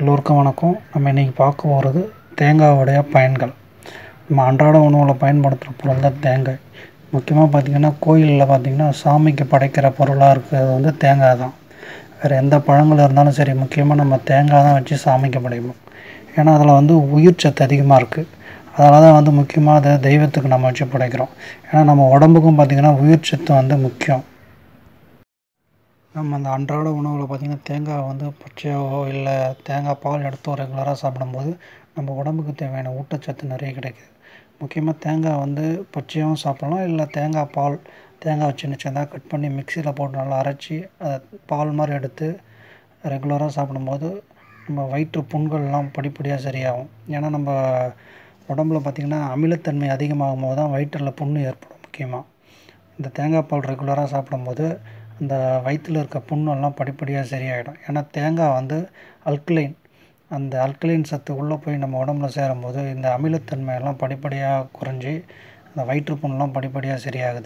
எல்லோருக்கும் வணக்கம் நம்ம இன்றைக்கி பார்க்க போகிறது தேங்காயோடைய பயன்கள் நம்ம அன்றாட உணவில் பயன்படுத்துகிற பொருள் தான் தேங்காய் முக்கியமாக பார்த்திங்கன்னா கோயிலில் பார்த்திங்கன்னா சாமிக்கு படைக்கிற பொருளாக இருக்கிறது வந்து தேங்காய் தான் வேறு எந்த பழங்கள் இருந்தாலும் சரி முக்கியமாக நம்ம தேங்காய் தான் வச்சு சாமிக்கு படைப்போம் ஏன்னா அதில் வந்து உயிர் சத்து அதிகமாக இருக்குது அதனால தான் வந்து முக்கியமாக அதை தெய்வத்துக்கு நம்ம வச்சு படைக்கிறோம் ஏன்னா நம்ம உடம்புக்கும் பார்த்திங்கன்னா உயிர் சத்து வந்து முக்கியம் நம்ம அந்த அன்றாட உணவில் பார்த்திங்கன்னா தேங்காய் வந்து பச்சையாவோ இல்லை தேங்காய் பால் எடுத்தோ ரெகுலராக சாப்பிடும்போது நம்ம உடம்புக்கு தேவையான ஊட்டச்சத்து நிறைய கிடைக்குது முக்கியமாக தேங்காய் வந்து பச்சையாகவும் சாப்பிட்லாம் இல்லை தேங்காய் பால் தேங்காய் சின்ன சின்னதாக கட் பண்ணி மிக்சியில் போட்டு நல்லா அரைச்சி அதை பால் மாதிரி எடுத்து ரெகுலராக சாப்பிடும்போது நம்ம வயிற்று புண்கள்லாம் படிப்படியாக சரியாகும் ஏன்னா நம்ம உடம்புல பார்த்திங்கன்னா அமிலத்தன்மை அதிகமாகும் போது தான் வயிற்றில் புண்ணு ஏற்படும் முக்கியமாக இந்த தேங்காய் பால் ரெகுலராக சாப்பிடும்போது அந்த வயிற்றில் இருக்க புண்ணெல்லாம் படிப்படியாக சரியாயிடும் ஏன்னா தேங்காய் வந்து அல்கலைன் அந்த அல்கலைன் சத்து உள்ளே போய் நம்ம உடம்புல சேரும்போது இந்த அமிலத்தன்மை எல்லாம் படிப்படியாக குறைஞ்சி அந்த வயிற்று புண்ணெலாம் படிப்படியாக சரியாகுது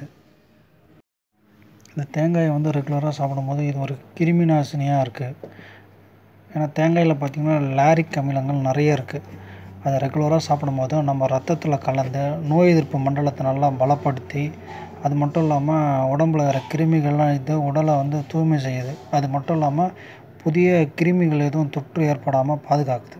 இந்த தேங்காயை வந்து ரெகுலராக சாப்பிடும்போது இது ஒரு கிருமி நாசினியாக இருக்குது ஏன்னா தேங்காயில் பார்த்திங்கன்னா லாரிக் அமிலங்கள் நிறைய இருக்குது அதை ரெகுலராக சாப்பிடும்போது நம்ம ரத்தத்தில் கலந்து நோய் எதிர்ப்பு மண்டலத்தை நல்லா பலப்படுத்தி அது மட்டும் இல்லாமல் உடம்புல இருக்கிற கிருமிகள்லாம் இது உடலை வந்து தூய்மை செய்யுது அது மட்டும் இல்லாமல் புதிய கிருமிகள் எதுவும் தொற்று ஏற்படாமல் பாதுகாக்குது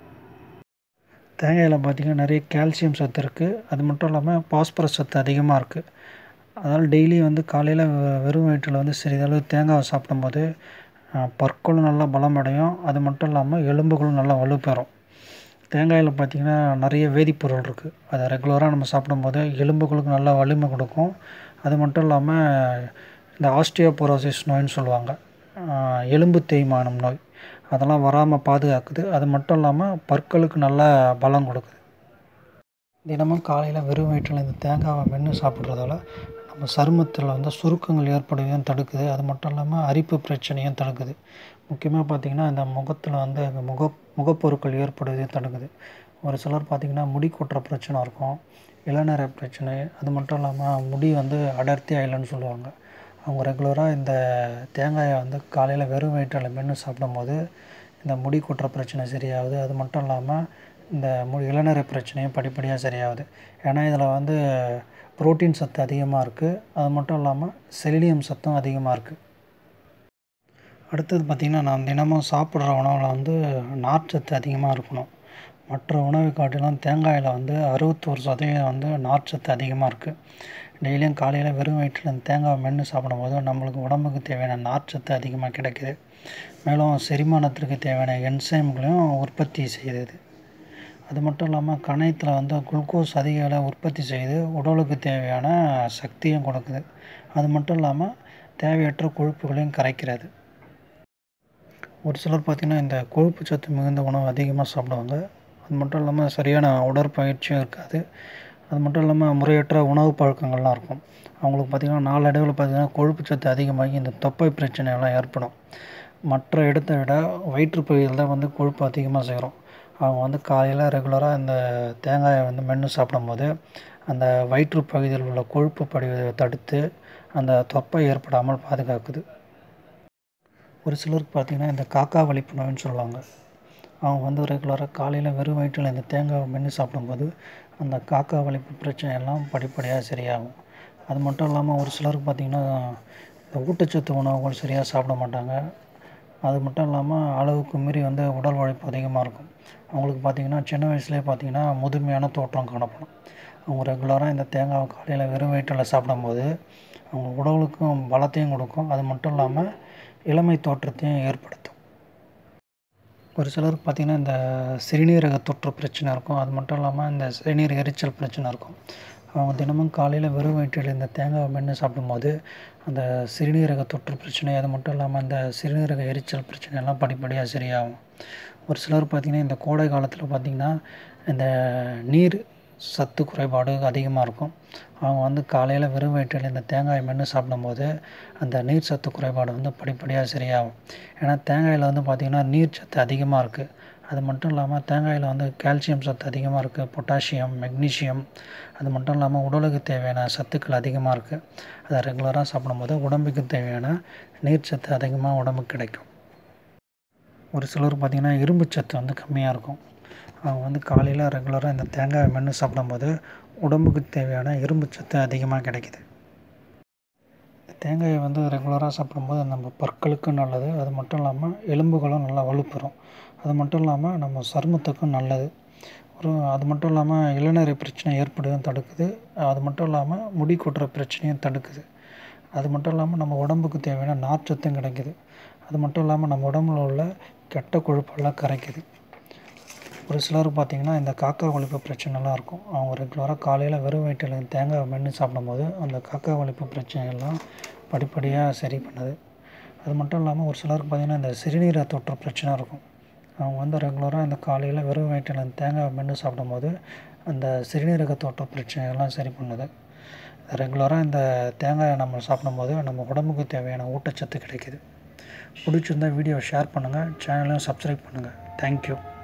தேங்காயில் பார்த்திங்கன்னா நிறைய கால்சியம் சத்து இருக்குது அது மட்டும் இல்லாமல் பாஸ்பரஸ் சத்து அதிகமாக இருக்குது அதனால் டெய்லி வந்து காலையில் வெறும் வயிற்றில் வந்து சிறிதளவு தேங்காவை சாப்பிடும்போது பற்களும் நல்லா பலமடையும் அது மட்டும் இல்லாமல் எலும்புகளும் நல்லா வலுப்பெறும் தேங்காயில் பார்த்திங்கன்னா நிறைய வேதிப்பொருள் இருக்குது அதை ரெகுலராக நம்ம சாப்பிடும்போது எலும்புகளுக்கு நல்லா வலிமை கொடுக்கும் அது மட்டும் இல்லாமல் இந்த ஆஸ்டியோபோரோசிஸ் நோயின்னு சொல்லுவாங்க எலும்பு தேய்மானம் நோய் அதெல்லாம் வராமல் பாதுகாக்குது அது மட்டும் இல்லாமல் பற்களுக்கு நல்லா பலம் கொடுக்குது தினமும் காலையில் வெறும் வயிற்றில் இந்த தேங்காவை மென்று சாப்பிட்றதால நம்ம சருமத்தில் வந்து சுருக்கங்கள் ஏற்படுவதையும் தடுக்குது அது மட்டும் இல்லாமல் அரிப்பு பிரச்சனையும் தடுக்குது முக்கியமாக பார்த்திங்கன்னா இந்த முகத்தில் வந்து அந்த முக முகப்பொருட்கள் ஏற்படுவதையும் தடுக்குது ஒரு சிலர் பார்த்திங்கன்னா முடி கொட்டுற பிரச்சனை இருக்கும் இளநர பிரச்சனை அது மட்டும் இல்லாமல் முடி வந்து அடர்த்தி ஆயிலன்னு சொல்லுவாங்க அவங்க ரெகுலராக இந்த தேங்காயை வந்து காலையில் வெறும் வயிற்றில் மென்று சாப்பிடும்போது இந்த முடி கொட்டுற பிரச்சனை சரியாகுது அது மட்டும் இல்லாமல் இந்த மு இளநரை பிரச்சனையும் படிப்படியாக சரியாகுது ஏன்னா இதில் வந்து புரோட்டீன் சத்து அதிகமாக இருக்குது அது மட்டும் இல்லாமல் செலினியம் சத்தும் அதிகமாக இருக்குது அடுத்தது பார்த்திங்கன்னா நான் தினமும் சாப்பிட்ற உணவில் வந்து நார்ச்சத்து அதிகமாக இருக்கணும் மற்ற உணவை காட்டிலும் தேங்காயில் வந்து அறுபத்தோரு சதவீதம் வந்து நார்ச்சத்து அதிகமாக இருக்குது டெய்லியும் காலையில் வெறும் வயிற்றில் இந்த தேங்காய் மென்று சாப்பிடும்போது நம்மளுக்கு உடம்புக்கு தேவையான நார்ச்சத்து அதிகமாக கிடைக்குது மேலும் செரிமானத்திற்கு தேவையான என்சைம்களையும் உற்பத்தி செய்யுது அது மட்டும் இல்லாமல் கணையத்தில் வந்து குளுக்கோஸ் அதிக அளவு உற்பத்தி செய்து உடலுக்கு தேவையான சக்தியும் கொடுக்குது அது மட்டும் இல்லாமல் தேவையற்ற கொழுப்புகளையும் கரைக்கிறது ஒரு சிலர் பார்த்திங்கன்னா இந்த கொழுப்பு சத்து மிகுந்த உணவு அதிகமாக சாப்பிடுவாங்க அது மட்டும் இல்லாமல் சரியான உடற்பயிற்சியும் இருக்காது அது மட்டும் இல்லாமல் முறையற்ற உணவு பழக்கங்கள்லாம் இருக்கும் அவங்களுக்கு பார்த்திங்கன்னா நாளடைவில் பார்த்திங்கன்னா கொழுப்பு சத்து அதிகமாகி இந்த தொப்பை பிரச்சனையெல்லாம் ஏற்படும் மற்ற இடத்தை விட வயிற்றுப்பகுதியில் தான் வந்து கொழுப்பு அதிகமாக சேரும் அவங்க வந்து காலையில் ரெகுலராக இந்த தேங்காயை வந்து மென்று சாப்பிடும்போது அந்த வயிற்று பகுதியில் உள்ள கொழுப்பு படிவதை தடுத்து அந்த தொப்பை ஏற்படாமல் பாதுகாக்குது ஒரு சிலருக்கு பார்த்திங்கன்னா இந்த காக்கா வலிப்பு நோயின்னு சொல்லுவாங்க அவங்க வந்து ரெகுலராக காலையில் வெறும் வயிற்றில் இந்த தேங்காவை மென்று சாப்பிடும்போது அந்த காக்கா வலிப்பு பிரச்சனையெல்லாம் படிப்படியாக சரியாகும் அது மட்டும் இல்லாமல் ஒரு சிலருக்கு பார்த்திங்கன்னா இந்த ஊட்டச்சத்து உணவுகள் சரியாக சாப்பிட மாட்டாங்க அது மட்டும் இல்லாமல் அளவுக்கு மீறி வந்து உடல் உழைப்பு அதிகமாக இருக்கும் அவங்களுக்கு பார்த்திங்கன்னா சின்ன வயசுலேயே பார்த்திங்கன்னா முதுமையான தோற்றம் காணப்படும் அவங்க ரெகுலராக இந்த தேங்காவை காலையில் வெறும் வயிற்றில் சாப்பிடும்போது அவங்க உடலுக்கும் பலத்தையும் கொடுக்கும் அது மட்டும் இல்லாமல் இளமை தோற்றத்தையும் ஏற்படுத்தும் ஒரு சிலருக்கு பார்த்திங்கன்னா இந்த சிறுநீரக தொற்று பிரச்சனை இருக்கும் அது மட்டும் இல்லாமல் இந்த சிறுநீர் எரிச்சல் பிரச்சனை இருக்கும் அவங்க தினமும் காலையில் வெறும் வயிற்றில் இந்த தேங்காவை மென்று சாப்பிடும்போது அந்த சிறுநீரக தொற்று பிரச்சனை அது மட்டும் இல்லாமல் அந்த சிறுநீரக எரிச்சல் பிரச்சனையெல்லாம் படிப்படியாக சரியாகும் ஒரு சிலர் பார்த்திங்கன்னா இந்த கோடை காலத்தில் பார்த்திங்கன்னா இந்த நீர் சத்து குறைபாடு அதிகமாக இருக்கும் அவங்க வந்து காலையில் வெறும் வயிற்றில் இந்த தேங்காயை மென்று சாப்பிடும்போது அந்த நீர் சத்து குறைபாடு வந்து படிப்படியாக சரியாகும் ஏன்னா தேங்காயில் வந்து பார்த்திங்கன்னா நீர் சத்து அதிகமாக இருக்குது அது மட்டும் இல்லாமல் தேங்காயில் வந்து கால்சியம் சத்து அதிகமாக இருக்குது பொட்டாசியம் மெக்னீஷியம் அது மட்டும் இல்லாமல் உடலுக்கு தேவையான சத்துக்கள் அதிகமாக இருக்குது அதை ரெகுலராக சாப்பிடும்போது உடம்புக்கு தேவையான நீர் சத்து அதிகமாக உடம்புக்கு கிடைக்கும் ஒரு சிலர் பார்த்திங்கன்னா இரும்பு சத்து வந்து கம்மியாக இருக்கும் அவங்க வந்து காலையில் ரெகுலராக இந்த தேங்காய் மென்று சாப்பிடும்போது உடம்புக்கு தேவையான இரும்பு சத்து அதிகமாக கிடைக்குது தேங்காயை வந்து ரெகுலராக சாப்பிடும்போது நம்ம பற்களுக்கும் நல்லது அது மட்டும் இல்லாமல் எலும்புகளும் நல்லா வலுப்பெறும் அது மட்டும் இல்லாமல் நம்ம சருமத்துக்கும் நல்லது ஒரு அது மட்டும் இல்லாமல் இளநரை பிரச்சனை ஏற்படுவதும் தடுக்குது அது மட்டும் இல்லாமல் முடி கொட்டுற பிரச்சனையும் தடுக்குது அது மட்டும் இல்லாமல் நம்ம உடம்புக்கு தேவையான நார்ச்சத்தும் கிடைக்குது அது மட்டும் இல்லாமல் நம்ம உடம்புல உள்ள கெட்ட கொழுப்பெல்லாம் கரைக்குது ஒரு சிலர் பார்த்திங்கன்னா இந்த காக்கா வலிப்பு பிரச்சனைலாம் இருக்கும் அவங்க ரெகுலராக காலையில் வெறும் வயிற்றில் தேங்காய் மென்று சாப்பிடும்போது அந்த காக்கா வலிப்பு பிரச்சனைகள்லாம் படிப்படியாக சரி பண்ணுது அது மட்டும் இல்லாமல் ஒரு சிலருக்கு பார்த்திங்கன்னா இந்த சிறுநீரை தொற்று பிரச்சனை இருக்கும் அவங்க வந்து ரெகுலராக இந்த காலையில் வெறும் வயிற்றில் தேங்காய் மென்று சாப்பிடும்போது அந்த சிறுநீரக தொற்று பிரச்சனைகள்லாம் சரி பண்ணுது ரெகுலராக இந்த தேங்காயை நம்ம சாப்பிடும்போது நம்ம உடம்புக்கு தேவையான ஊட்டச்சத்து கிடைக்கிது பிடிச்சிருந்தால் வீடியோவை ஷேர் பண்ணுங்கள் சேனலையும் சப்ஸ்கிரைப் பண்ணுங்கள் தேங்க்யூ